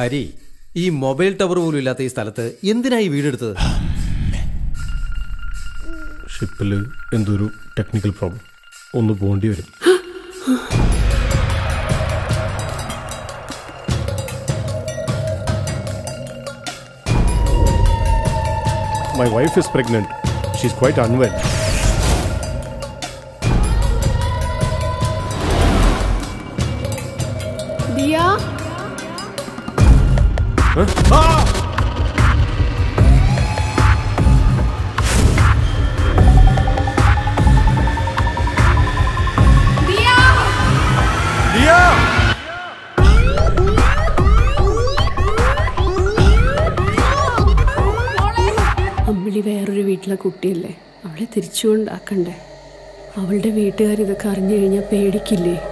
ഹരി ഈ mobile tower പോലും ഇല്ലാത്ത ഈ സ്ഥലത്ത് എന്തിനായി വീടെടുത്തത് ഷിപ്പിൽ എന്തൊരു ടെക്നിക്കൽ പ്രോബ്ലം ഒന്ന് പോകേണ്ടി വരും My wife is pregnant. She's quite unwell. Diya അമ്മിളി വേറൊരു വീട്ടിലെ കുട്ടിയല്ലേ അവളെ തിരിച്ചു കൊണ്ടാക്കണ്ടേ അവളുടെ വീട്ടുകാർ ഇതൊക്കെ അറിഞ്ഞു കഴിഞ്ഞാൽ പേടിക്കില്ലേ